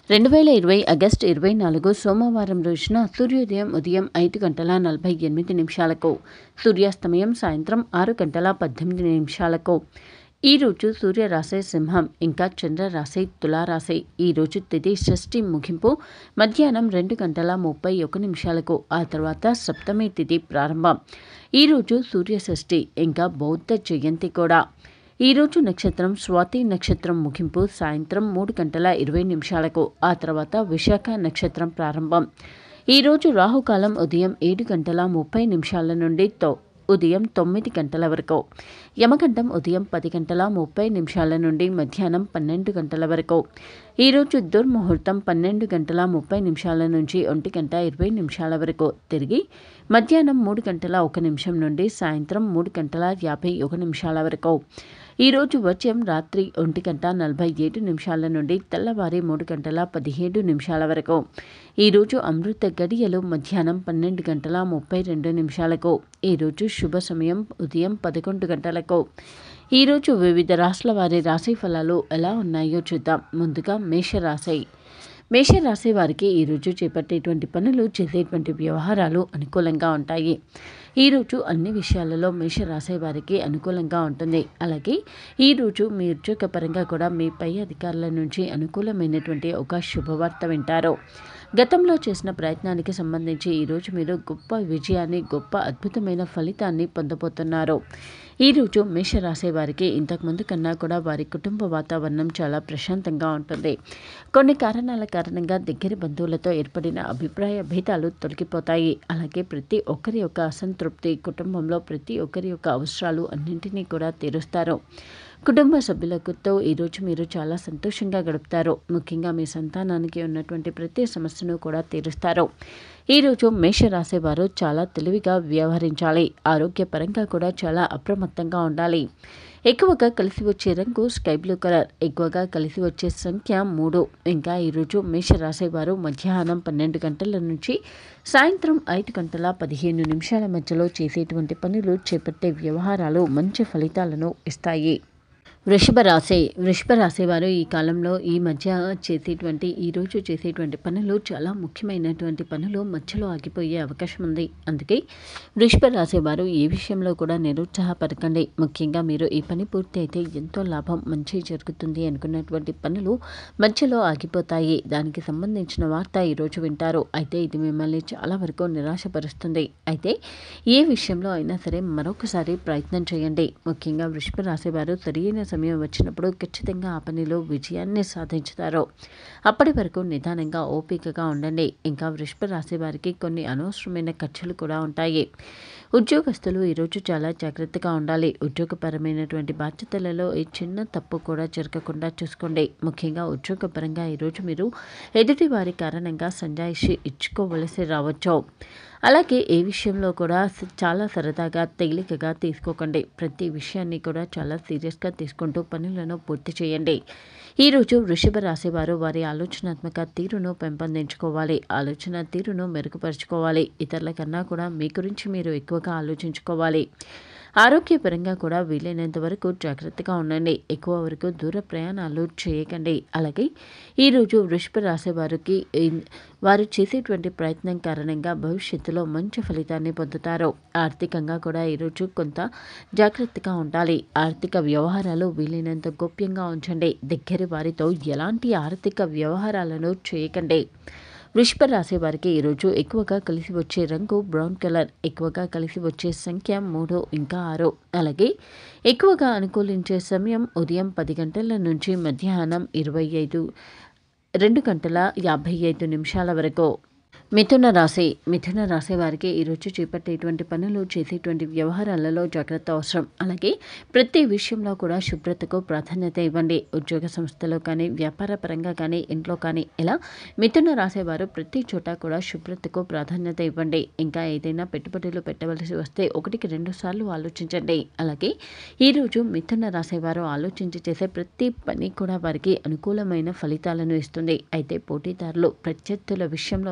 రెండు వేల ఇరవై ఆగస్టు ఇరవై నాలుగు సోమవారం రోజున సూర్యోదయం ఉదయం ఐదు గంటల నలభై ఎనిమిది నిమిషాలకు సూర్యాస్తమయం సాయంత్రం ఆరు గంటల పద్దెనిమిది నిమిషాలకు ఈ రోజు సూర్యరాశి సింహం ఇంకా చంద్రరాశి తులారాశి ఈ రోజు తిథి షష్ఠి ముగింపు మధ్యాహ్నం రెండు గంటల ముప్పై ఒక నిమిషాలకు ఆ తర్వాత సప్తమి తిథి ప్రారంభం ఈ రోజు సూర్య షష్ఠి ఇంకా బౌద్ధ జయంతి కూడా ఈరోజు నక్షత్రం స్వాతి నక్షత్రం ముగింపు సాయంత్రం మూడు గంటల ఇరవై నిమిషాలకు ఆ తర్వాత విశాఖ నక్షత్రం ప్రారంభం ఈరోజు రాహుకాలం ఉదయం ఏడు గంటల ముప్పై నిమిషాల నుండి తో ఉదయం తొమ్మిది గంటల వరకు యమగండం ఉదయం పది గంటల ముప్పై నిమిషాల నుండి మధ్యాహ్నం పన్నెండు గంటల వరకు ఈరోజు దుర్ముహూర్తం పన్నెండు గంటల ముప్పై నిమిషాల నుంచి ఒంటి గంట ఇరవై నిమిషాల వరకు తిరిగి మధ్యాహ్నం మూడు గంటల ఒక నిమిషం నుండి సాయంత్రం మూడు గంటల యాభై ఒక నిమిషాల వరకు ఈరోజు వచ్చం రాత్రి ఒంటి గంట నలభై ఏడు నిమిషాల నుండి తెల్లవారి మూడు గంటల పదిహేడు నిమిషాల వరకు ఈరోజు అమృత గడియలు మధ్యాహ్నం పన్నెండు గంటల ముప్పై రెండు నిమిషాలకు ఈరోజు శుభ సమయం ఉదయం పదకొండు గంటలకు ఈరోజు వివిధ రాష్ట్రాల వారి రాశి ఫలాలు ఎలా ఉన్నాయో చూద్దాం ముందుగా మేషరాశి మేషరాశి వారికి ఈరోజు చేపట్టేటువంటి పనులు చేసేటువంటి వ్యవహారాలు అనుకూలంగా ఉంటాయి ఈరోజు అన్ని విషయాలలో మేషరాశి వారికి అనుకూలంగా ఉంటుంది అలాగే ఈరోజు మీ ఉద్యోగపరంగా కూడా మీ పై అధికారుల నుంచి అనుకూలమైనటువంటి ఒక శుభవార్త వింటారు గతంలో చేసిన ప్రయత్నానికి సంబంధించి ఈరోజు మీరు గొప్ప విజయాన్ని గొప్ప అద్భుతమైన ఫలితాన్ని పొందబోతున్నారు ఈరోజు మేషరాశి వారికి ఇంతకుముందు కన్నా కూడా వారి కుటుంబ వాతావరణం చాలా ప్రశాంతంగా ఉంటుంది కొన్ని కారణాల కారణంగా దగ్గర బంధువులతో ఏర్పడిన అభిప్రాయ భేదాలు తొలగిపోతాయి అలాగే ప్రతి ఒక్కరి యొక్క అసంతృప్తి కుటుంబంలో ప్రతి ఒక్కరి యొక్క అవసరాలు అన్నింటినీ కూడా తీరుస్తారు కుటుంబ సభ్యులతో ఈరోజు మీరు చాలా సంతోషంగా గడుపుతారు ముఖ్యంగా మీ సంతానానికి ఉన్నటువంటి ప్రతి సమస్యను కూడా తీరుస్తారు ఈరోజు మేషరాశి వారు చాలా తెలివిగా వ్యవహరించాలి ఆరోగ్యపరంగా కూడా చాలా అప్రమత్తంగా ఉండాలి ఎక్కువగా కలిసి వచ్చే రంగు స్కై బ్లూ కలర్ ఎక్కువగా కలిసి వచ్చే సంఖ్య మూడు ఇంకా ఈరోజు మేషరాశి వారు మధ్యాహ్నం పన్నెండు గంటల నుంచి సాయంత్రం ఐదు గంటల పదిహేను నిమిషాల మధ్యలో చేసేటువంటి పనులు చేపట్టే వ్యవహారాలు మంచి ఫలితాలను ఇస్తాయి వృషభ రాశి వృషభ రాశి వారు ఈ కాలంలో ఈ మధ్య చేసేటువంటి ఈరోజు చేసేటువంటి పనులు చాలా ముఖ్యమైనటువంటి పనులు మధ్యలో ఆగిపోయే అవకాశం ఉంది అందుకే వృషభ రాశి వారు ఏ విషయంలో కూడా నిరుత్సాహపడకండి ముఖ్యంగా మీరు ఈ పని పూర్తి అయితే ఎంతో లాభం మంచి జరుగుతుంది అనుకున్నటువంటి పనులు మధ్యలో ఆగిపోతాయి దానికి సంబంధించిన వార్త ఈరోజు వింటారు అయితే ఇది మిమ్మల్ని చాలా వరకు నిరాశపరుస్తుంది అయితే ఏ విషయంలో అయినా సరే మరొకసారి ప్రయత్నం చేయండి ముఖ్యంగా వృషభ రాశి వారు సరైన సమయం వచ్చినప్పుడు ఖచ్చితంగా ఆ పనిలో విజయాన్ని సాధించుతారు అప్పటి వరకు నిదానంగా ఓపికగా ఉండండి ఇంకా వృషభ రాశి వారికి కొన్ని అనవసరమైన ఖర్చులు కూడా ఉంటాయి ఉద్యోగస్తులు ఈరోజు చాలా జాగ్రత్తగా ఉండాలి ఉద్యోగపరమైనటువంటి బాధ్యతలలో ఈ చిన్న తప్పు కూడా జరగకుండా చూసుకోండి ముఖ్యంగా ఉద్యోగపరంగా ఈరోజు మీరు ఎదుటి వారి కారణంగా సంజాయిషి ఇచ్చుకోవలసి రావచ్చు అలాగే ఏ విషయంలో కూడా చాలా సరదాగా తేలికగా తీసుకోకండి ప్రతి విషయాన్ని కూడా చాలా సీరియస్గా తీసుకుంటూ పనులను పూర్తి చేయండి ఈరోజు వృషభ రాశి వారు వారి ఆలోచనాత్మక తీరును పెంపొందించుకోవాలి ఆలోచన తీరును మెరుగుపరుచుకోవాలి ఇతరుల కన్నా కూడా మీ గురించి మీరు ఎక్కువగా ఆలోచించుకోవాలి ఆరోగ్యపరంగా కూడా వీలైనంత వరకు జాగ్రత్తగా ఉండండి ఎక్కువ వరకు దూర ప్రయాణాలు చేయకండి అలాగే ఈరోజు వృషభ రాశి వారికి వారు చేసేటువంటి ప్రయత్నం కారణంగా భవిష్యత్తులో మంచి ఫలితాన్ని పొందుతారు ఆర్థికంగా కూడా ఈరోజు కొంత జాగ్రత్తగా ఉండాలి ఆర్థిక వ్యవహారాలు వీలైనంత గోప్యంగా ఉంచండి దగ్గర వారితో ఎలాంటి ఆర్థిక వ్యవహారాలను చేయకండి వృషభ రాశి వారికి ఈరోజు ఎక్కువగా కలిసి వచ్చే రంగు బ్రౌన్ కలర్ ఎక్కువగా కలిసి వచ్చే సంఖ్య మూడు ఇంకా ఆరు అలాగే ఎక్కువగా అనుకూలించే సమయం ఉదయం పది గంటల నుంచి మధ్యాహ్నం ఇరవై ఐదు రెండు గంటల యాభై ఐదు నిమిషాల వరకు మిథున రాశి మిథున రాశి వారికి ఈరోజు చేపట్టేటువంటి పనులు చేసేటువంటి వ్యవహారాలలో జాగ్రత్త అవసరం అలాగే ప్రతి విషయంలో కూడా శుభ్రతకు ప్రాధాన్యత ఇవ్వండి ఉద్యోగ సంస్థలో కానీ వ్యాపార పరంగా కానీ ఇంట్లో కానీ ఇలా మిథున రాశి వారు ప్రతి చోట కూడా శుభ్రతకు ప్రాధాన్యత ఇవ్వండి ఇంకా ఏదైనా పెట్టుబడులు పెట్టవలసి వస్తే ఒకటికి రెండు సార్లు ఆలోచించండి అలాగే ఈరోజు మిథున రాశి వారు ఆలోచించి చేసే ప్రతి పని కూడా వారికి అనుకూలమైన ఫలితాలను ఇస్తుంది అయితే పోటీదారులు ప్రత్యర్థుల విషయంలో మాత్రం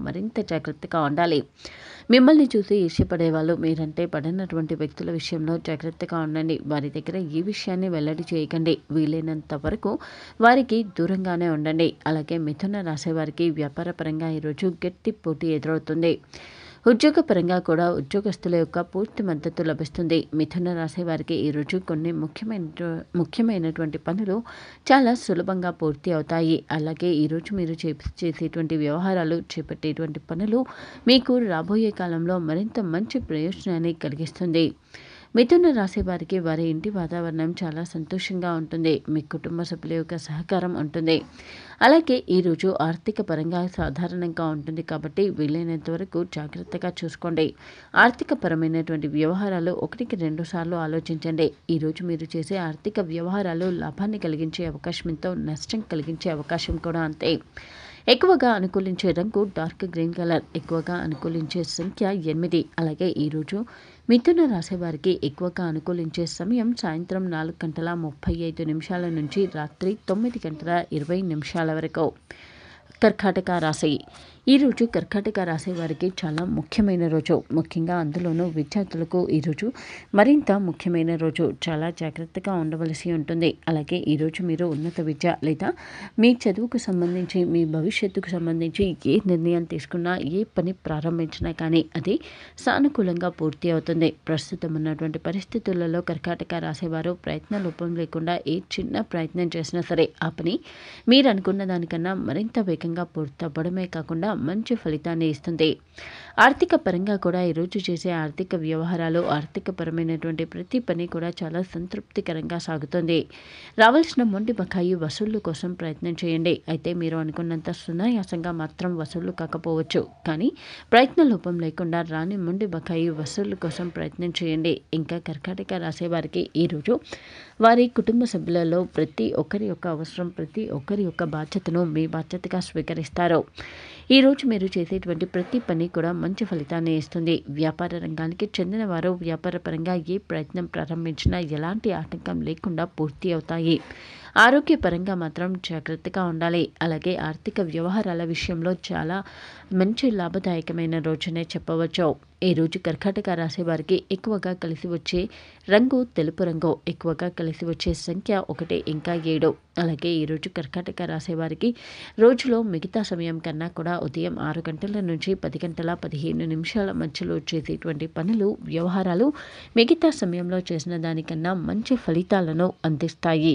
మరింత జాగ్రత్తగా ఉండాలి మిమ్మల్ని చూసి ఈర్ష్యపడే వాళ్ళు మీరంటే పడినటువంటి వ్యక్తుల విషయంలో జాగ్రత్తగా ఉండండి వారి దగ్గర ఈ విషయాన్ని వెల్లడి చేయకండి వీలైనంత వరకు వారికి దూరంగానే ఉండండి అలాగే మిథున రాశి వారికి వ్యాపారపరంగా ఈరోజు గట్టి పోటీ ఎదురవుతుంది ఉద్యోగపరంగా కూడా ఉద్యోగస్తుల యొక్క పూర్తి మద్దతు లభిస్తుంది మిథున రాశి వారికి ఈరోజు కొన్ని ముఖ్యమైన ముఖ్యమైనటువంటి పనులు చాలా సులభంగా పూర్తి అవుతాయి అలాగే ఈరోజు మీరు చే చేసేటువంటి వ్యవహారాలు చేపట్టేటువంటి పనులు మీకు రాబోయే కాలంలో మరింత మంచి ప్రయోజనాన్ని కలిగిస్తుంది మిథున రాశి వారికి వారి ఇంటి వాతావరణం చాలా సంతోషంగా ఉంటుంది మీ కుటుంబ సభ్యుల యొక్క సహకారం ఉంటుంది అలాగే ఈరోజు ఆర్థిక పరంగా సాధారణంగా ఉంటుంది కాబట్టి వీలైనంత వరకు జాగ్రత్తగా చూసుకోండి ఆర్థిక పరమైనటువంటి వ్యవహారాలు ఒకటికి రెండు సార్లు ఆలోచించండి ఈరోజు మీరు చేసే ఆర్థిక వ్యవహారాలు లాభాన్ని కలిగించే అవకాశం ఎంతో నష్టం కలిగించే అవకాశం కూడా అంతే ఎక్కువగా అనుకూలించే రంగు డార్క్ గ్రీన్ కలర్ ఎక్కువగా అనుకూలించే సంఖ్య ఎనిమిది అలాగే ఈరోజు మిథున రాశి వారికి ఎక్కువగా అనుకూలించే సమయం సాయంత్రం నాలుగు గంటల ముప్పై ఐదు నిమిషాల నుంచి రాత్రి తొమ్మిది గంటల ఇరవై నిమిషాల వరకు కర్కాటక రాశి ఈరోజు కర్కాటక రాశి వారికి చాలా ముఖ్యమైన రోజు ముఖ్యంగా అందులోనూ విద్యార్థులకు ఈరోజు మరింత ముఖ్యమైన రోజు చాలా జాగ్రత్తగా ఉండవలసి ఉంటుంది అలాగే ఈరోజు మీరు ఉన్నత విద్య లేదా మీ చదువుకు సంబంధించి మీ భవిష్యత్తుకు సంబంధించి ఏ నిర్ణయం తీసుకున్నా ఏ పని ప్రారంభించినా కానీ అది సానుకూలంగా పూర్తి అవుతుంది ప్రస్తుతం ఉన్నటువంటి పరిస్థితులలో కర్కాటక రాసేవారు ప్రయత్న లోపం లేకుండా ఏ చిన్న ప్రయత్నం చేసినా సరే ఆ పని మీరు అనుకున్న దానికన్నా మరింత వేగంగా పూర్తవ్వడమే కాకుండా మంచి ఫలితాన్ని ఇస్తుంది ఆర్థిక పరంగా కూడా ఈరోజు చేసే ఆర్థిక వ్యవహారాలు ఆర్థిక పరమైనటువంటి ప్రతి పని కూడా చాలా సంతృప్తికరంగా సాగుతుంది రావాల్సిన మొండి బకాయి వసూళ్లు కోసం ప్రయత్నం చేయండి అయితే మీరు అనుకున్నంత సునాయాసంగా మాత్రం వసూళ్లు కాకపోవచ్చు కానీ ప్రయత్న లోపం లేకుండా రాని మొండి బకాయి వసూళ్లు కోసం ప్రయత్నం చేయండి ఇంకా కర్కాటక రాసే వారికి ఈరోజు వారి కుటుంబ సభ్యులలో ప్రతి ఒక్కరి యొక్క అవసరం ప్రతి ఒక్కరి యొక్క బాధ్యతను మీ బాధ్యతగా స్వీకరిస్తారు ఈరోజు మీరు చేసేటువంటి ప్రతి పని కూడా మంచి ఫలితాన్ని ఇస్తుంది వ్యాపార రంగానికి చెందిన వారు వ్యాపారపరంగా ఏ ప్రయత్నం ప్రారంభించినా ఎలాంటి ఆటంకం లేకుండా పూర్తి అవుతాయి ఆరోగ్యపరంగా మాత్రం జాగ్రత్తగా ఉండాలి అలాగే ఆర్థిక వ్యవహారాల విషయంలో చాలా మంచి లాభదాయకమైన రోజునే చెప్పవచ్చు ఈ రోజు కర్కాటక రాశి వారికి ఎక్కువగా కలిసి వచ్చే రంగు తెలుపు రంగు ఎక్కువగా కలిసి వచ్చే సంఖ్య ఒకటి ఇంకా ఏడు అలాగే ఈరోజు కర్కాటక రాశి వారికి రోజులో మిగతా సమయం కన్నా కూడా ఉదయం ఆరు గంటల నుంచి పది గంటల పదిహేను నిమిషాల మధ్యలో చేసేటువంటి పనులు వ్యవహారాలు మిగతా సమయంలో చేసిన దానికన్నా మంచి ఫలితాలను అందిస్తాయి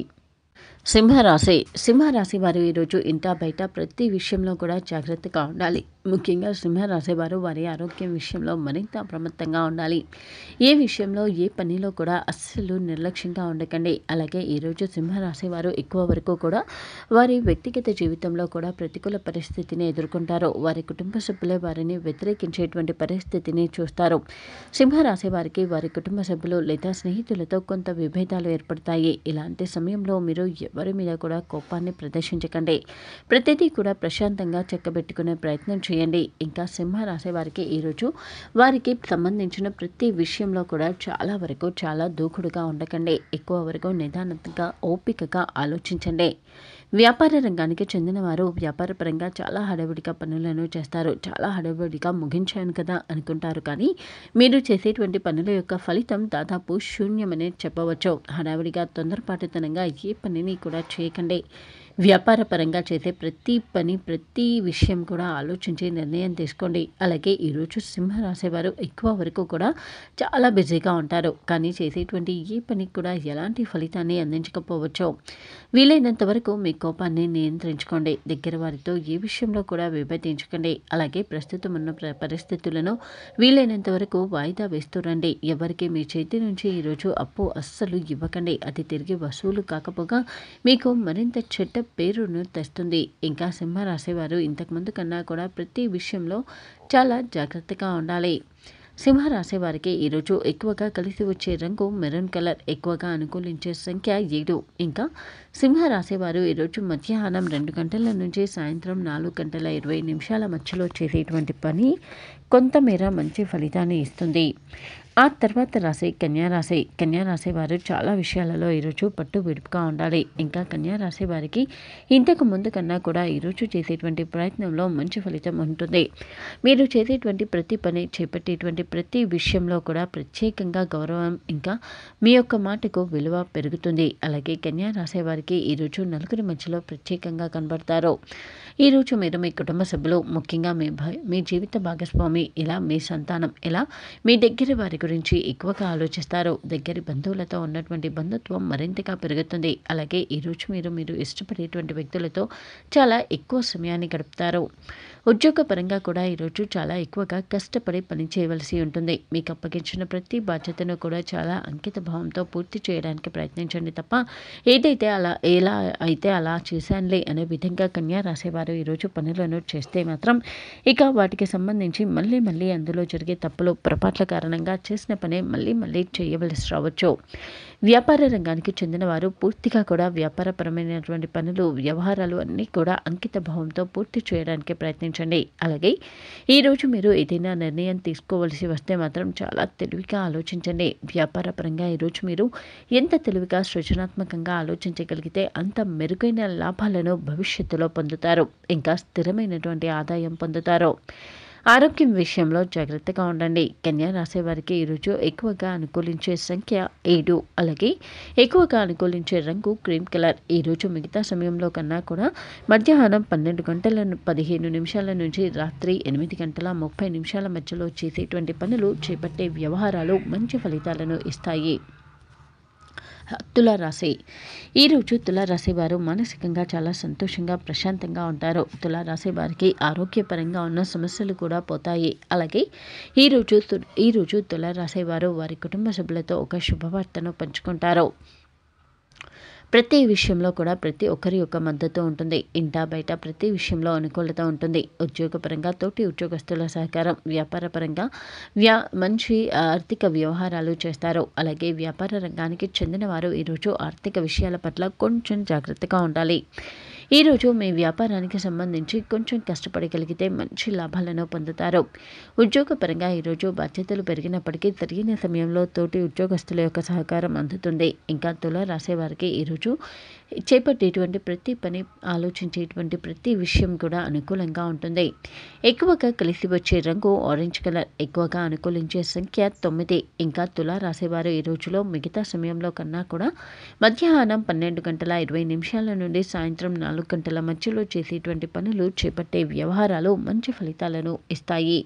సింహరాశి సింహరాశి వారు ఈరోజు ఇంటా బయట ప్రతి విషయంలో కూడా జాగ్రత్తగా ఉండాలి ముఖ్యంగా సింహరాశి వారు వారి ఆరోగ్యం విషయంలో మరింత అప్రమత్తంగా ఉండాలి ఏ విషయంలో ఏ పనిలో కూడా అస్సలు నిర్లక్ష్యంగా ఉండకండి అలాగే ఈరోజు సింహరాశి వారు ఎక్కువ వరకు కూడా వారి వ్యక్తిగత జీవితంలో కూడా ప్రతికూల పరిస్థితిని ఎదుర్కొంటారు వారి కుటుంబ సభ్యులే వారిని వ్యతిరేకించేటువంటి పరిస్థితిని చూస్తారు సింహరాశి వారికి వారి కుటుంబ సభ్యులు లేదా స్నేహితులతో కొంత విభేదాలు ఏర్పడతాయి ఇలాంటి సమయంలో మీరు ఎవరి మీద కూడా కోపాన్ని ప్రదర్శించకండి ప్రతిదీ కూడా ప్రశాంతంగా చెక్కబెట్టుకునే ప్రయత్నం చేయండి ఇంకా సింహ రాశి వారికి ఈరోజు వారికి సంబంధించిన ప్రతి విషయంలో కూడా చాలా వరకు చాలా దూకుడుగా ఉండకండి ఎక్కువ వరకు నిదానంగా ఓపికగా ఆలోచించండి వ్యాపార రంగానికి చెందిన వారు వ్యాపారపరంగా చాలా హడావిడిగా పనులను చేస్తారు చాలా హడావిడిగా ముగించాను కదా అనుకుంటారు కానీ మీరు చేసేటువంటి పనుల యొక్క ఫలితం దాదాపు శూన్యమనే చెప్పవచ్చు హడావిడిగా తొందరపాటుతనంగా ఏ పనిని కూడా చేయకండి వ్యాపార పరంగా చేసే ప్రతి పని ప్రతి విషయం కూడా ఆలోచించి నిర్ణయం తీసుకోండి అలాగే ఈరోజు సింహ రాసేవారు ఎక్కువ వరకు కూడా చాలా బిజీగా ఉంటారు కానీ చేసేటువంటి ఏ పనికి కూడా ఎలాంటి ఫలితాన్ని అందించకపోవచ్చు వీలైనంత వరకు మీ కోపాన్ని నియంత్రించుకోండి దగ్గర వారితో ఏ విషయంలో కూడా విభేదించకండి అలాగే ప్రస్తుతం ఉన్న ప్ర- పరిస్థితులను వీలైనంత వరకు వాయిదా వేస్తూ రండి ఎవరికి మీ చేతి నుంచి ఈరోజు అప్పు అస్సలు ఇవ్వకండి అది తిరిగి వసూలు కాకపోగా మీకు మరింత చెడ్డ పేరును తెస్తుంది ఇంకా సింహ రాసేవారు ఇంతకుముందు కన్నా కూడా ప్రతి విషయంలో చాలా జాగ్రత్తగా ఉండాలి సింహ రాశి వారికి ఈరోజు ఎక్కువగా కలిసి వచ్చే రంగు మెరూన్ కలర్ ఎక్కువగా అనుకూలించే సంఖ్య ఏడు ఇంకా సింహ రాశి వారు ఈరోజు మధ్యాహ్నం రెండు గంటల నుంచి సాయంత్రం నాలుగు గంటల ఇరవై నిమిషాల మధ్యలో చేసేటువంటి పని కొంతమేర మంచి ఫలితాన్ని ఇస్తుంది ఆ తర్వాత రాశి కన్యా రాశి కన్యా రాశి వారు చాలా విషయాలలో ఈరోజు పట్టు విడుపుగా ఉండాలి ఇంకా కన్యా రాశి వారికి ఇంతకు ముందు కన్నా కూడా ఈరోజు చేసేటువంటి ప్రయత్నంలో మంచి ఫలితం ఉంటుంది మీరు చేసేటువంటి ప్రతి పని చేపట్టేటువంటి ప్రతి విషయంలో కూడా ప్రత్యేకంగా గౌరవం ఇంకా మీ యొక్క మాటకు విలువ పెరుగుతుంది అలాగే కన్యా రాశి వారికి ఈరోజు నలుగురి మధ్యలో ప్రత్యేకంగా కనబడతారు ఈరోజు మీరు మీ కుటుంబ సభ్యులు ముఖ్యంగా మీ భా- మీ జీవిత భాగస్వామి ఇలా మీ సంతానం ఇలా మీ దగ్గర వారి గురించి ఎక్కువగా ఆలోచిస్తారు దగ్గరి బంధువులతో ఉన్నటువంటి బంధుత్వం మరింతగా పెరుగుతుంది అలాగే ఈరోజు మీరు మీరు ఇష్టపడేటువంటి వ్యక్తులతో చాలా ఎక్కువ సమయాన్ని గడుపుతారు ఉద్యోగపరంగా కూడా ఈరోజు చాలా ఎక్కువగా కష్టపడి పని చేయవలసి ఉంటుంది మీకు అప్పగించిన ప్రతి బాధ్యతను కూడా చాలా అంకిత భావంతో పూర్తి చేయడానికి ప్రయత్నించండి తప్ప ఏదైతే అలా ఎలా అయితే అలా చేశానులే అనే విధంగా కన్యా రాసేవారు ఈరోజు పనులను చేస్తే మాత్రం ఇక వాటికి సంబంధించి మళ్ళీ మళ్ళీ అందులో జరిగే తప్పులు పొరపాట్ల కారణంగా చేసిన పనే మళ్ళీ మళ్ళీ చేయవలసి రావచ్చు వ్యాపార రంగానికి చెందిన వారు పూర్తిగా కూడా వ్యాపారపరమైనటువంటి పనులు వ్యవహారాలు అన్నీ కూడా అంకిత భావంతో పూర్తి చేయడానికి ప్రయత్నించండి అలాగే ఈరోజు మీరు ఏదైనా నిర్ణయం తీసుకోవలసి వస్తే మాత్రం చాలా తెలివిగా ఆలోచించండి వ్యాపార పరంగా ఈరోజు మీరు ఎంత తెలివిగా సృజనాత్మకంగా ఆలోచించగలిగితే అంత మెరుగైన లాభాలను భవిష్యత్తులో పొందుతారు ఇంకా స్థిరమైనటువంటి ఆదాయం పొందుతారు ఆరోగ్యం విషయంలో జాగ్రత్తగా ఉండండి కన్యా రాసే వారికి ఈరోజు ఎక్కువగా అనుకూలించే సంఖ్య ఏడు అలాగే ఎక్కువగా అనుకూలించే రంగు క్రీమ్ కలర్ ఈరోజు మిగతా సమయంలో కన్నా కూడా మధ్యాహ్నం పన్నెండు గంటల ను- పదిహేను నిమిషాల నుంచి రాత్రి ఎనిమిది గంటల ముప్పై నిమిషాల మధ్యలో చేసేటువంటి పనులు చేపట్టే వ్యవహారాలు మంచి ఫలితాలను ఇస్తాయి తులారాశి ఈరోజు తులారాశి వారు మానసికంగా చాలా సంతోషంగా ప్రశాంతంగా ఉంటారు తులారాశి వారికి ఆరోగ్యపరంగా ఉన్న సమస్యలు కూడా పోతాయి అలాగే ఈరోజు తు- ఈరోజు తులారాశి వారు వారి కుటుంబ సభ్యులతో ఒక శుభవార్తను పంచుకుంటారు ప్రతి విషయంలో కూడా ప్రతి ఒక్కరి యొక్క మద్దతు ఉంటుంది ఇంటా బయట ప్రతి విషయంలో అనుకూలత ఉంటుంది ఉద్యోగపరంగా తోటి ఉద్యోగస్తుల సహకారం వ్యాపారపరంగా వ్యా మంచి ఆర్థిక వ్యవహారాలు చేస్తారు అలాగే వ్యాపార రంగానికి చెందిన వారు ఈరోజు ఆర్థిక విషయాల పట్ల కొంచెం జాగ్రత్తగా ఉండాలి ఈరోజు మీ వ్యాపారానికి సంబంధించి కొంచెం కష్టపడగలిగితే మంచి లాభాలను పొందుతారు ఉద్యోగపరంగా ఈరోజు బాధ్యతలు పెరిగినప్పటికీ తిరిగిన సమయంలో తోటి ఉద్యోగస్తుల యొక్క సహకారం అందుతుంది ఇంకా తుల రాసేవారికి ఈరోజు చేపట్టేటువంటి ప్రతి పని ఆలోచించేటువంటి ప్రతి విషయం కూడా అనుకూలంగా ఉంటుంది ఎక్కువగా కలిసి వచ్చే రంగు ఆరెంజ్ కలర్ ఎక్కువగా అనుకూలించే సంఖ్య తొమ్మిది ఇంకా తుల రాసేవారు ఈ రోజులో మిగతా సమయంలో కన్నా కూడా మధ్యాహ్నం పన్నెండు గంటల ఇరవై నిమిషాల నుండి సాయంత్రం నాలుగు గంటల మధ్యలో చేసేటువంటి పనులు చేపట్టే వ్యవహారాలు మంచి ఫలితాలను ఇస్తాయి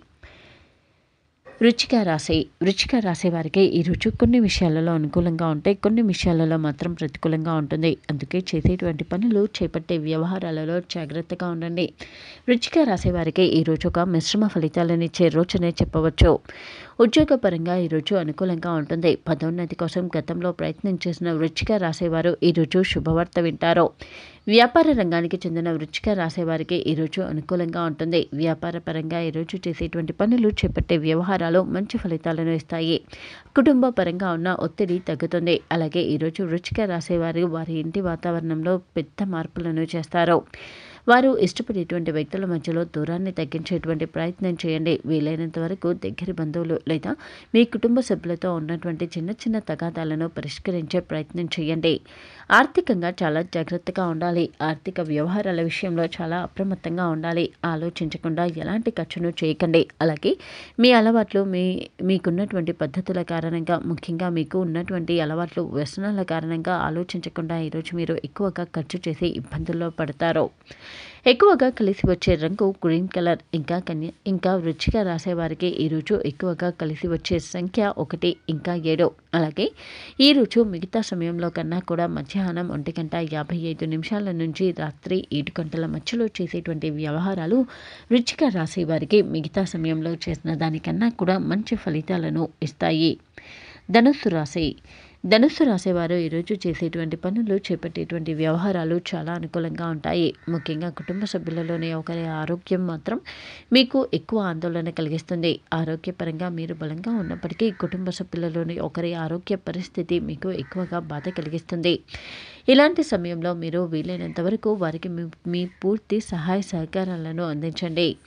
వృచ్చిక రాశి వృచ్చిక రాశి వారికి ఈరోజు కొన్ని విషయాలలో అనుకూలంగా ఉంటాయి కొన్ని విషయాలలో మాత్రం ప్రతికూలంగా ఉంటుంది అందుకే చేసేటువంటి పనులు చేపట్టే వ్యవహారాలలో జాగ్రత్తగా ఉండండి వృచ్చిక రాశి వారికి ఈరోజు ఒక మిశ్రమ ఫలితాలను ఇచ్చే రోజునే చెప్పవచ్చు ఉద్యోగపరంగా ఈరోజు అనుకూలంగా ఉంటుంది పదోన్నతి కోసం గతంలో ప్రయత్నం చేసిన వృచ్చిక రాసేవారు ఈరోజు శుభవార్త వింటారు వ్యాపార రంగానికి చెందిన వృచ్చిక రాసేవారికి ఈరోజు అనుకూలంగా ఉంటుంది వ్యాపార పరంగా ఈరోజు చేసేటువంటి పనులు చేపట్టే వ్యవహారాలు మంచి ఫలితాలను ఇస్తాయి కుటుంబ పరంగా ఉన్న ఒత్తిడి తగ్గుతుంది అలాగే ఈరోజు వృచ్చిక రాసేవారు వారి ఇంటి వాతావరణంలో పెద్ద మార్పులను చేస్తారు వారు ఇష్టపడేటువంటి వ్యక్తుల మధ్యలో దూరాన్ని తగ్గించేటువంటి ప్రయత్నం చేయండి వీలైనంత వరకు దగ్గరి బంధువులు లేదా మీ కుటుంబ సభ్యులతో ఉన్నటువంటి చిన్న చిన్న తగాదాలను పరిష్కరించే ప్రయత్నం చేయండి ఆర్థికంగా చాలా జాగ్రత్తగా ఉండాలి ఆర్థిక వ్యవహారాల విషయంలో చాలా అప్రమత్తంగా ఉండాలి ఆలోచించకుండా ఎలాంటి ఖర్చును చేయకండి అలాగే మీ అలవాట్లు మీ మీకున్నటువంటి పద్ధతుల కారణంగా ముఖ్యంగా మీకు ఉన్నటువంటి అలవాట్లు వ్యసనాల కారణంగా ఆలోచించకుండా ఈరోజు మీరు ఎక్కువగా ఖర్చు చేసి ఇబ్బందుల్లో పడతారు ఎక్కువగా కలిసి వచ్చే రంగు గ్రీన్ కలర్ ఇంకా కన్య ఇంకా వృచ్చిగా రాసేవారికి ఈరోజు ఎక్కువగా కలిసి వచ్చే సంఖ్య ఒకటి ఇంకా ఏడు అలాగే ఈరోజు మిగతా సమయంలో కన్నా కూడా మధ్యాహ్నం ఒంటి గంట యాభై ఐదు నిమిషాల నుంచి రాత్రి ఏడు గంటల మధ్యలో చేసేటువంటి వ్యవహారాలు వృచ్చిక రాశి వారికి మిగతా సమయంలో చేసిన దానికన్నా కూడా మంచి ఫలితాలను ఇస్తాయి ధనుస్సు రాశి ధనుస్సు రాసేవారు ఈరోజు చేసేటువంటి పనులు చేపట్టేటువంటి వ్యవహారాలు చాలా అనుకూలంగా ఉంటాయి ముఖ్యంగా కుటుంబ సభ్యులలోని ఒకరి ఆరోగ్యం మాత్రం మీకు ఎక్కువ ఆందోళన కలిగిస్తుంది ఆరోగ్యపరంగా మీరు బలంగా ఉన్నప్పటికీ కుటుంబ సభ్యులలోని ఒకరి ఆరోగ్య పరిస్థితి మీకు ఎక్కువగా బాధ కలిగిస్తుంది ఇలాంటి సమయంలో మీరు వీలైనంత వరకు వారికి మీ మీ పూర్తి సహాయ సహకారాలను అందించండి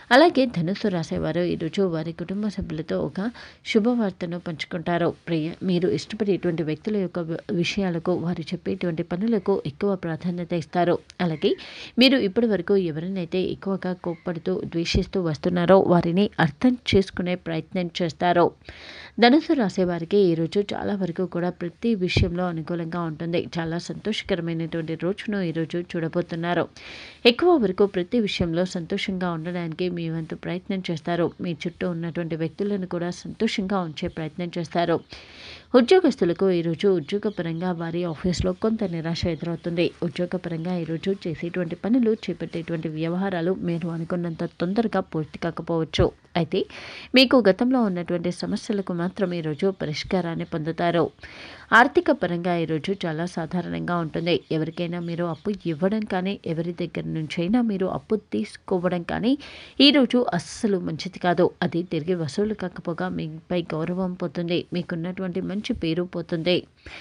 అలాగే ధనుసు రాసేవారు ఈరోజు వారి కుటుంబ సభ్యులతో ఒక శుభవార్తను పంచుకుంటారు ప్రియ మీరు ఇష్టపడేటువంటి వ్యక్తుల యొక్క వి- విషయాలకు వారు చెప్పేటువంటి పనులకు ఎక్కువ ప్రాధాన్యత ఇస్తారు అలాగే మీరు ఇప్పటి వరకు ఎవరినైతే ఎక్కువగా కోప్పడుతూ ద్వేషిస్తూ వస్తున్నారో వారిని అర్థం చేసుకునే ప్రయత్నం చేస్తారు ధనుసు రాసే వారికి ఈరోజు చాలా వరకు కూడా ప్రతి విషయంలో అనుకూలంగా ఉంటుంది చాలా సంతోషకరమైనటువంటి రోజును ఈరోజు చూడబోతున్నారు ఎక్కువ వరకు ప్రతి విషయంలో సంతోషంగా ఉండడానికి మీ వంతు ప్రయత్నం చేస్తారు మీ చుట్టూ ఉన్నటువంటి వ్యక్తులను కూడా సంతోషంగా ఉంచే ప్రయత్నం చేస్తారు ఉద్యోగస్తులకు ఈరోజు ఉద్యోగపరంగా వారి ఆఫీస్లో కొంత నిరాశ ఎదురవుతుంది ఉద్యోగపరంగా ఈరోజు చేసేటువంటి పనులు చేపట్టేటువంటి వ్యవహారాలు మీరు అనుకున్నంత తొందరగా పూర్తి కాకపోవచ్చు అయితే మీకు గతంలో ఉన్నటువంటి సమస్యలకు మాత్రం ఈరోజు పరిష్కారాన్ని పొందుతారు ఆర్థిక పరంగా ఈరోజు చాలా సాధారణంగా ఉంటుంది ఎవరికైనా మీరు అప్పు ఇవ్వడం కానీ ఎవరి దగ్గర నుంచైనా మీరు అప్పు తీసుకోవడం కానీ ఈరోజు అస్సలు మంచిది కాదు అది తిరిగి వసూలు కాకపోగా మీపై గౌరవం పోతుంది మీకున్నటువంటి మంచి పేరు పోతుంది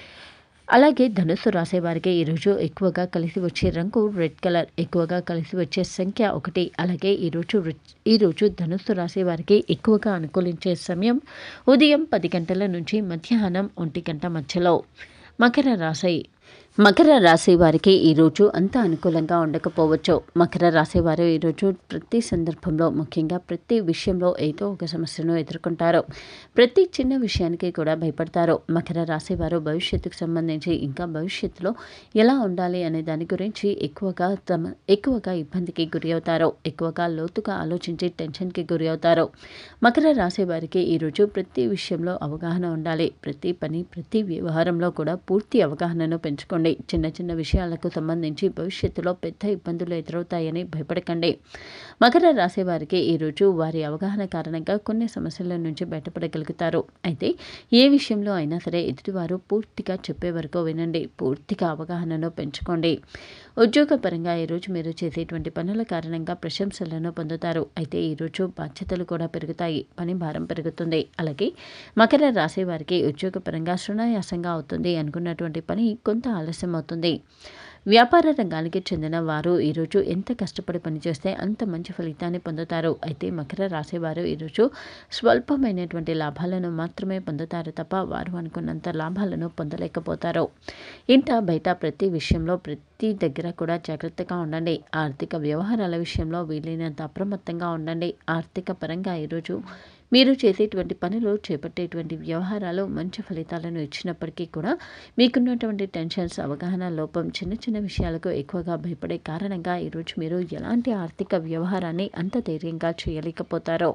అలాగే ధనుస్సు రాసేవారికి ఈరోజు ఎక్కువగా కలిసి వచ్చే రంగు రెడ్ కలర్ ఎక్కువగా కలిసి వచ్చే సంఖ్య ఒకటి అలాగే ఈరోజు రిచ్- ఈరోజు ధనుస్సు రాసేవారికి ఎక్కువగా అనుకూలించే సమయం ఉదయం పది గంటల నుంచి మధ్యాహ్నం ఒంటి గంట మధ్యలో మకర రాశి మకర రాశి వారికి ఈరోజు అంత అనుకూలంగా ఉండకపోవచ్చు మకర రాశి వారు ఈరోజు ప్రతి సందర్భంలో ముఖ్యంగా ప్రతి విషయంలో ఏదో ఒక సమస్యను ఎదుర్కొంటారు ప్రతి చిన్న విషయానికి కూడా భయపడతారు మకర రాశి వారు భవిష్యత్తుకు సంబంధించి ఇంకా భవిష్యత్తులో ఎలా ఉండాలి అనే దాని గురించి ఎక్కువగా తమ ఎక్కువగా ఇబ్బందికి గురి అవుతారు ఎక్కువగా లోతుగా ఆలోచించి టెన్షన్కి గురి అవుతారు మకర రాశి వారికి ఈరోజు ప్రతి విషయంలో అవగాహన ఉండాలి ప్రతి పని ప్రతి వ్యవహారంలో కూడా పూర్తి అవగాహనను పెంచుకోండి చిన్న చిన్న విషయాలకు సంబంధించి భవిష్యత్తులో పెద్ద ఇబ్బందులు ఎదురవుతాయని భయపడకండి మకర రాశి వారికి ఈరోజు వారి అవగాహన కారణంగా కొన్ని సమస్యల నుంచి బయటపడగలుగుతారు అయితే ఏ విషయంలో అయినా సరే ఎదుటివారు పూర్తిగా చెప్పే వరకు వినండి పూర్తిగా అవగాహనను పెంచుకోండి ఉద్యోగపరంగా ఈరోజు మీరు చేసేటువంటి పనుల కారణంగా ప్రశంసలను పొందుతారు అయితే ఈరోజు బాధ్యతలు కూడా పెరుగుతాయి పని భారం పెరుగుతుంది అలాగే మకర రాశి వారికి ఉద్యోగపరంగా సునాయాసంగా అవుతుంది అనుకున్నటువంటి పని కొంత ఆలస్యం అవుతుంది వ్యాపార రంగానికి చెందిన వారు ఈరోజు ఎంత కష్టపడి పనిచేస్తే అంత మంచి ఫలితాన్ని పొందుతారు అయితే మకర రాశి వారు ఈరోజు స్వల్పమైనటువంటి లాభాలను మాత్రమే పొందుతారు తప్ప వారు అనుకున్నంత లాభాలను పొందలేకపోతారు ఇంట బయట ప్రతి విషయంలో ప్రతి దగ్గర కూడా జాగ్రత్తగా ఉండండి ఆర్థిక వ్యవహారాల విషయంలో వీలైనంత అప్రమత్తంగా ఉండండి ఆర్థిక పరంగా ఈరోజు మీరు చేసేటువంటి పనులు చేపట్టేటువంటి వ్యవహారాలు మంచి ఫలితాలను ఇచ్చినప్పటికీ కూడా మీకున్నటువంటి టెన్షన్స్ అవగాహన లోపం చిన్న చిన్న విషయాలకు ఎక్కువగా భయపడే కారణంగా ఈరోజు మీరు ఎలాంటి ఆర్థిక వ్యవహారాన్ని అంత ధైర్యంగా చేయలేకపోతారో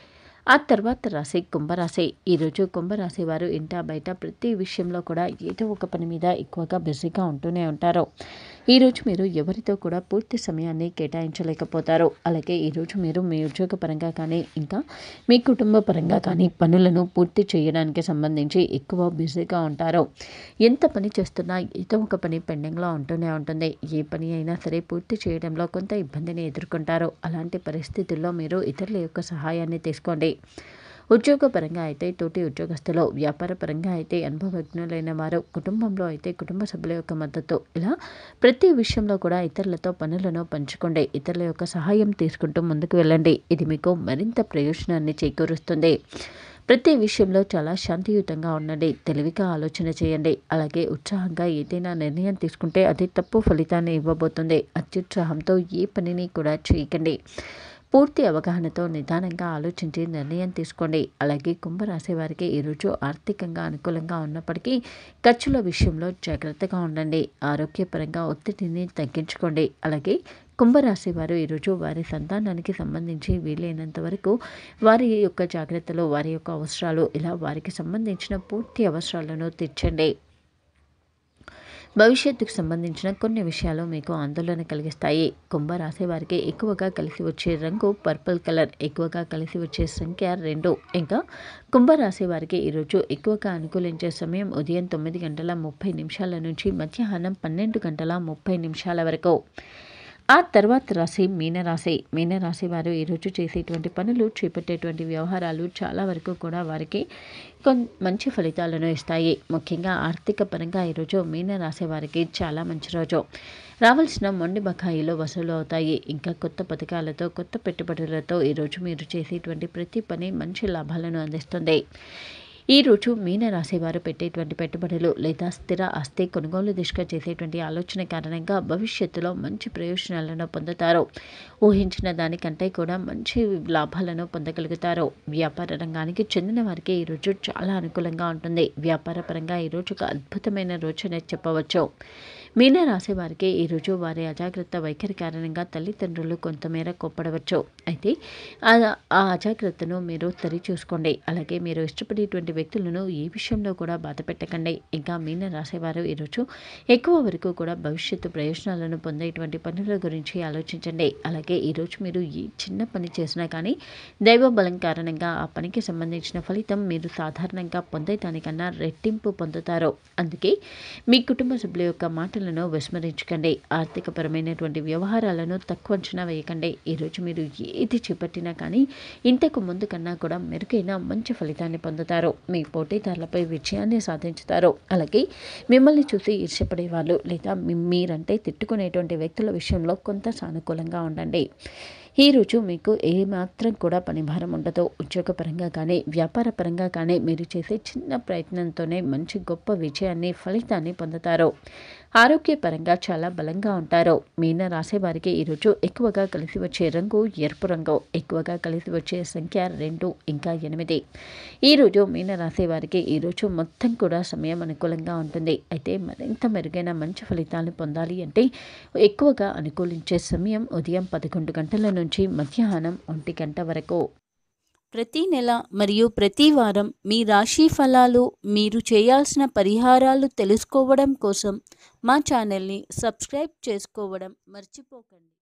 ఆ తర్వాత రాశి కుంభరాశి ఈరోజు కుంభరాశి వారు ఇంట బయట ప్రతి విషయంలో కూడా ఏదో ఒక పని మీద ఎక్కువగా బిజీగా ఉంటూనే ఉంటారు ఈరోజు మీరు ఎవరితో కూడా పూర్తి సమయాన్ని కేటాయించలేకపోతారు అలాగే ఈరోజు మీరు మీ ఉద్యోగ పరంగా కానీ ఇంకా మీ కుటుంబ పరంగా కానీ పనులను పూర్తి చేయడానికి సంబంధించి ఎక్కువ బిజీగా ఉంటారు ఎంత పని చేస్తున్నా ఏదో ఒక పని పెండింగ్లో ఉంటూనే ఉంటుంది ఏ పని అయినా సరే పూర్తి చేయడంలో కొంత ఇబ్బందిని ఎదుర్కొంటారు అలాంటి పరిస్థితుల్లో మీరు ఇతరుల యొక్క సహాయాన్ని తీసుకోండి ఉద్యోగపరంగా అయితే తోటి ఉద్యోగస్తులు వ్యాపార పరంగా అయితే అనుభవజ్ఞులైన వారు కుటుంబంలో అయితే కుటుంబ సభ్యుల యొక్క మద్దతు ఇలా ప్రతి విషయంలో కూడా ఇతరులతో పనులను పంచుకోండి ఇతరుల యొక్క సహాయం తీసుకుంటూ ముందుకు వెళ్ళండి ఇది మీకు మరింత ప్రయోజనాన్ని చేకూరుస్తుంది ప్రతి విషయంలో చాలా శాంతియుతంగా ఉండండి తెలివిగా ఆలోచన చేయండి అలాగే ఉత్సాహంగా ఏదైనా నిర్ణయం తీసుకుంటే అది తప్పు ఫలితాన్ని ఇవ్వబోతుంది అత్యుత్సాహంతో ఏ పనిని కూడా చేయకండి పూర్తి అవగాహనతో నిదానంగా ఆలోచించి నిర్ణయం తీసుకోండి అలాగే కుంభరాశి వారికి ఈరోజు ఆర్థికంగా అనుకూలంగా ఉన్నప్పటికీ ఖర్చుల విషయంలో జాగ్రత్తగా ఉండండి ఆరోగ్యపరంగా ఒత్తిడిని తగ్గించుకోండి అలాగే కుంభరాశి వారు ఈరోజు వారి సంతానానికి సంబంధించి వీలైనంత వరకు వారి యొక్క జాగ్రత్తలు వారి యొక్క అవసరాలు ఇలా వారికి సంబంధించిన పూర్తి అవసరాలను తీర్చండి భవిష్యత్తుకు సంబంధించిన కొన్ని విషయాలు మీకు ఆందోళన కలిగిస్తాయి కుంభరాశి వారికి ఎక్కువగా కలిసి వచ్చే రంగు పర్పుల్ కలర్ ఎక్కువగా కలిసి వచ్చే సంఖ్య రెండు ఇంకా కుంభరాశి వారికి ఈరోజు ఎక్కువగా అనుకూలించే సమయం ఉదయం తొమ్మిది గంటల ముప్పై నిమిషాల నుంచి మధ్యాహ్నం పన్నెండు గంటల ముప్పై నిమిషాల వరకు ఆ తర్వాత రాశి మీనరాశి మీనరాశి వారు ఈరోజు చేసేటువంటి పనులు చేపట్టేటువంటి వ్యవహారాలు చాలా వరకు కూడా వారికి కొన్ మంచి ఫలితాలను ఇస్తాయి ముఖ్యంగా ఆర్థిక పరంగా ఈరోజు మీనరాశి వారికి చాలా మంచి రోజు రావాల్సిన మొండి బకాయిలు వసూలు అవుతాయి ఇంకా కొత్త పథకాలతో కొత్త పెట్టుబడులతో ఈరోజు మీరు చేసేటువంటి ప్రతి పని మంచి లాభాలను అందిస్తుంది ఈ రోజు మీనరాశి వారు పెట్టేటువంటి పెట్టుబడులు లేదా స్థిర ఆస్తి కొనుగోలు దిశగా చేసేటువంటి ఆలోచన కారణంగా భవిష్యత్తులో మంచి ప్రయోజనాలను పొందుతారు ఊహించిన దానికంటే కూడా మంచి లాభాలను పొందగలుగుతారు వ్యాపార రంగానికి చెందిన వారికి ఈరోజు చాలా అనుకూలంగా ఉంటుంది వ్యాపార పరంగా ఈరోజు ఒక అద్భుతమైన రోజునే చెప్పవచ్చు మీనరాశి వారికి ఈరోజు వారి అజాగ్రత్త వైఖరి కారణంగా తల్లిదండ్రులు కొంతమేర కోప్పడవచ్చు అయితే ఆ ఆ అజాగ్రత్తను మీరు సరి చూసుకోండి అలాగే మీరు ఇష్టపడేటువంటి వ్యక్తులను ఈ విషయంలో కూడా బాధ పెట్టకండి ఇంకా మీన రాసేవారు ఈరోజు ఎక్కువ వరకు కూడా భవిష్యత్తు ప్రయోజనాలను పొందేటువంటి పనుల గురించి ఆలోచించండి అలాగే ఈరోజు మీరు ఈ చిన్న పని చేసినా కానీ దైవ బలం కారణంగా ఆ పనికి సంబంధించిన ఫలితం మీరు సాధారణంగా పొందేదానికన్నా రెట్టింపు పొందుతారు అందుకే మీ కుటుంబ సభ్యుల యొక్క మాటలను విస్మరించకండి ఆర్థికపరమైనటువంటి వ్యవహారాలను తక్కువ అంచనా వేయకండి ఈరోజు మీరు ఏది చేపట్టినా కానీ ఇంతకు ముందు కన్నా కూడా మెరుగైన మంచి ఫలితాన్ని పొందుతారు మీ పోటీదారులపై విజయాన్ని సాధించుతారు అలాగే మిమ్మల్ని చూసి ఈర్ష్యపడే వాళ్ళు లేదా మీ- మీరంటే తిట్టుకునేటువంటి వ్యక్తుల విషయంలో కొంత సానుకూలంగా ఉండండి ఈరోజు మీకు ఏమాత్రం కూడా పని భారం ఉండదు ఉద్యోగపరంగా కానీ వ్యాపార పరంగా కానీ మీరు చేసే చిన్న ప్రయత్నంతోనే మంచి గొప్ప విజయాన్ని ఫలితాన్ని పొందుతారు ఆరోగ్యపరంగా చాలా బలంగా ఉంటారు మీన రాసే వారికి ఈరోజు ఎక్కువగా కలిసి వచ్చే రంగు ఎరుపు రంగు ఎక్కువగా కలిసి వచ్చే సంఖ్య రెండు ఇంకా ఎనిమిది ఈరోజు మీన రాసే వారికి ఈరోజు మొత్తం కూడా సమయం అనుకూలంగా ఉంటుంది అయితే మరింత మెరుగైన మంచి ఫలితాలను పొందాలి అంటే ఎక్కువగా అనుకూలించే సమయం ఉదయం పదకొండు గంటల నుంచి మధ్యాహ్నం ఒంటి గంట వరకు ప్రతి నెల మరియు ప్రతి వారం మీ రాశి ఫలాలు మీరు చేయాల్సిన పరిహారాలు తెలుసుకోవడం కోసం మా ఛానల్ని సబ్స్క్రైబ్ చేసుకోవడం మర్చిపోకండి